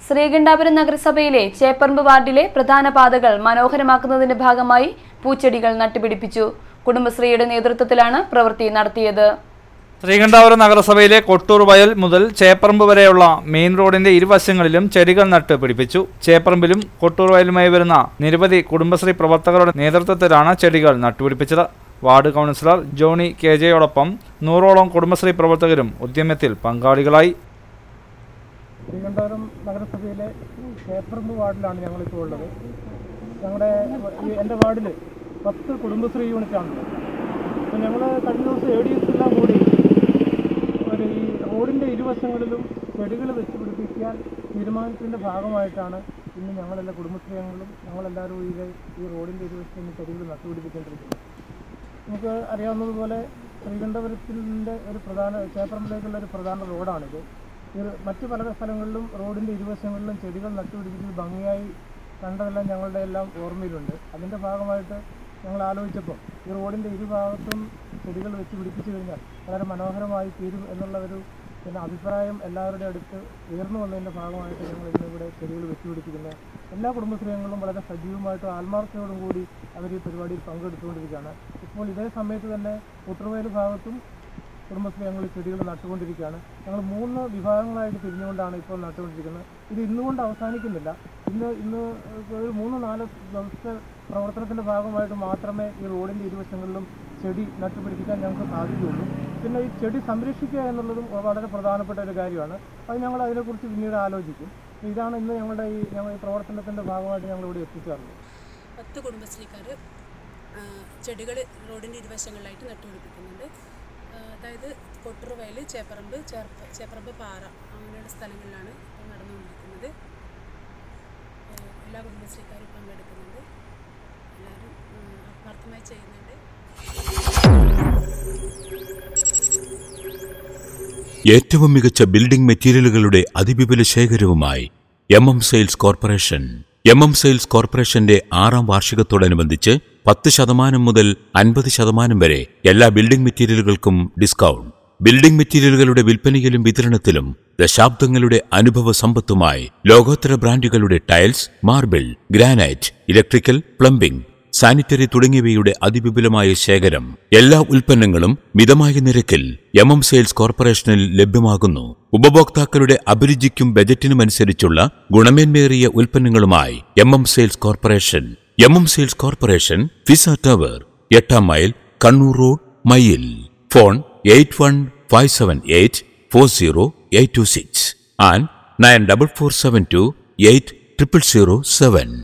ശ്രീകണ്ഠാപുരം നഗരസഭയിലെ ചേപ്പറമ്പ് വാർഡിലെ പ്രധാന പാതകൾ മനോഹരമാക്കുന്നതിന്റെ ഭാഗമായി പൂച്ചെടികൾ നട്ടുപിടിപ്പിച്ചു കുടുംബശ്രീയുടെ നേതൃത്വത്തിലാണ് പ്രവൃത്തി നടത്തിയത് ശ്രീകണ്ഠാപുരം നഗരസഭയിലെ കൊട്ടൂർ വയൽ മുതൽ ചേപ്പറമ്പ് വരെയുള്ള മെയിൻ റോഡിന്റെ ഇരുവശങ്ങളിലും ചെടികൾ നട്ട് പിടിപ്പിച്ചു ചേപ്പറമ്പിലും കൊട്ടൂർ വയലുമായി വരുന്ന നിരവധി കുടുംബശ്രീ പ്രവർത്തകരുടെ നേതൃത്വത്തിലാണ് ചെടികൾ നട്ടുപിടിപ്പിച്ചത് വാർഡ് കൗൺസിലർ ജോണി കെ ജെയോടൊപ്പം നൂറോളം കുടുംബശ്രീ പ്രവർത്തകരും ഉദ്യമത്തിൽ പങ്കാളികളായി ശ്രീകണ്ഠപുരം നഗരസഭയിലെ ചേപ്പറമ്പ് വാർഡിലാണ് ഞങ്ങളിപ്പോൾ ഉള്ളത് ഞങ്ങളുടെ ഈ എൻ്റെ വാർഡിൽ പത്ത് കുടുംബശ്രീ യൂണിറ്റാണുള്ളത് അപ്പോൾ ഞങ്ങൾ കഴിഞ്ഞ ദിവസം എ ഡി എസ് എല്ലാം കൂടി ഒരു ഈ റോഡിൻ്റെ ഇരുവശങ്ങളിലും ചെടികൾ വെച്ച് പിടിപ്പിക്കാൻ തീരുമാനത്തിൻ്റെ ഭാഗമായിട്ടാണ് ഇന്ന് ഞങ്ങളെല്ലാ കുടുംബശ്രീ അംഗങ്ങളും ഞങ്ങളെല്ലാവരും ഈ ഈ റോഡിൻ്റെ ഇരുവശത്തും ഇന്ന് ചെടികൾ നട്ടുപിടിപ്പിക്കേണ്ടിരിക്കുന്നത് നമുക്ക് അറിയാവുന്നതുപോലെ ശ്രീകണ്ഠപുരത്തിൻ്റെ ഒരു പ്രധാന ചേപ്പറമ്പിലേക്കുള്ള ഒരു പ്രധാന റോഡാണിത് ഇത് മറ്റു പല സ്ഥലങ്ങളിലും റോഡിൻ്റെ ഇരുവശങ്ങളിലും ചെടികൾ നട്ടുപിടിപ്പിച്ച് ഭംഗിയായി കണ്ടതെല്ലാം ഞങ്ങളുടെ എല്ലാം ഓർമ്മയിലുണ്ട് അതിൻ്റെ ഭാഗമായിട്ട് ഞങ്ങൾ ആലോചിച്ചപ്പോൾ ഈ റോഡിൻ്റെ ഇരുഭാഗത്തും ചെടികൾ വെച്ച് പിടിപ്പിച്ചു കഴിഞ്ഞാൽ വളരെ മനോഹരമായി തീരും എന്നുള്ള ഒരു പിന്നെ അഭിപ്രായം എല്ലാവരുടെ അടുത്ത് ഉയർന്നു വന്നതിൻ്റെ ഭാഗമായിട്ട് ഞങ്ങൾ ഇന്നിവിടെ ചെടികൾ വെച്ചുപിടിപ്പിക്കുന്നത് എല്ലാ കുടുംബശ്രീ അംഗങ്ങളും വളരെ സജീവമായിട്ടും ആത്മാർത്ഥതയോടും കൂടി അവർ ഈ പരിപാടിയിൽ പങ്കെടുത്തുകൊണ്ടിരിക്കുകയാണ് ഇപ്പോൾ ഇതേ സമയത്ത് തന്നെ കുട്ടർവേല് ഭാഗത്തും കുടുംബശ്രീ ഞങ്ങൾ ചെടികൾ നട്ടുകൊണ്ടിരിക്കുകയാണ് ഞങ്ങൾ മൂന്ന് വിഭാഗങ്ങളായിട്ട് തിരിഞ്ഞുകൊണ്ടാണ് ഇപ്പോൾ നട്ടുകൊണ്ടിരിക്കുന്നത് ഇത് ഇന്നുകൊണ്ട് അവസാനിക്കുന്നില്ല ഇന്ന് ഇന്ന് ഒരു മൂന്ന് നാല് ദിവസത്തെ പ്രവർത്തനത്തിൻ്റെ ഭാഗമായിട്ട് മാത്രമേ ഈ റോഡിൻ്റെ ഇരുവശങ്ങളിലും ചെടി നട്ടുപിടിപ്പിക്കാൻ ഞങ്ങൾക്ക് സാധിക്കുകയുള്ളൂ പിന്നെ ഈ ചെടി സംരക്ഷിക്കുക എന്നുള്ളതും വളരെ പ്രധാനപ്പെട്ട ഒരു കാര്യമാണ് അത് ഞങ്ങൾ അതിനെക്കുറിച്ച് പിന്നീട് ആലോചിക്കും ഇതാണ് ഇന്ന് ഞങ്ങളുടെ ഈ ഞങ്ങൾ ഈ പ്രവർത്തനത്തിൻ്റെ ഭാഗമായിട്ട് ഞങ്ങൾ ഇവിടെ എത്തിച്ചേർന്നത് പത്ത് കുടുംബശ്രീക്കാർ ചെടികൾ റോഡിൻ്റെ ഇരുവശങ്ങളിലായിട്ട് നട്ടുപിടിപ്പിക്കുന്നുണ്ട് ആ, അതായത് കൊട്ടുറുവയൽ ചേപ്പറമ്പ് ചേർപ്പ ചേപ്പറമ്പ് പാറ അങ്ങനെയുള്ള സ്ഥലങ്ങളിലാണ് ഇപ്പോൾ നടന്നുകൊണ്ടിരിക്കുന്നത് ആ, എല്ലാ കുടുംബശ്രീക്കാരും പങ്കെടുക്കുന്നുണ്ട് എല്ലാവരും ഉം, ആത്മാർത്ഥമായി ചെയ്യുന്നുണ്ട് ഏറ്റവും മികച്ച ബിൽഡിംഗ് മെറ്റീരിയലുകളുടെ അതിവിപുല ശേഖരവുമായി M M sales corporation M M sales കോർപ്പറേഷന്റെ ആറാം വാർഷികത്തോടനുബന്ധിച്ച് പത്ത് ശതമാനം മുതൽ അൻപത് ശതമാനം വരെ എല്ലാ ബിൽഡിംഗ് മെറ്റീരിയലുകൾക്കും ഡിസ്കൗണ്ട് ബിൽഡിംഗ് മെറ്റീരിയലുകളുടെ വിൽപ്പനയിലും വിതരണത്തിലും ദശാബ്ദങ്ങളുടെ അനുഭവ സമ്പത്തുമായി ലോകോത്തര ബ്രാൻഡുകളുടെ tiles marble granite electrical plumbing sanitary തുടങ്ങിയവയുടെ അതിവിപുലമായ ശേഖരം എല്ലാ ഉൽപ്പന്നങ്ങളും മിതമായ നിരക്കിൽ എം എം സെയിൽസ് കോർപ്പറേഷനിൽ ലഭ്യമാകുന്നു ഉപഭോക്താക്കളുടെ അഭിരുചിക്കും ബജറ്റിനുമനുസരിച്ചുള്ള ഗുണമേന്മേറിയ ഉൽപ്പന്നങ്ങളുമായി M M sales corporation M M sales corporation Fiza tower എട്ടാം മൈൽ കണ്ണൂർ റോഡ് മയിൽ phone eight one five seven eight four zero eight two six and nine double four seven two eight triple zero seven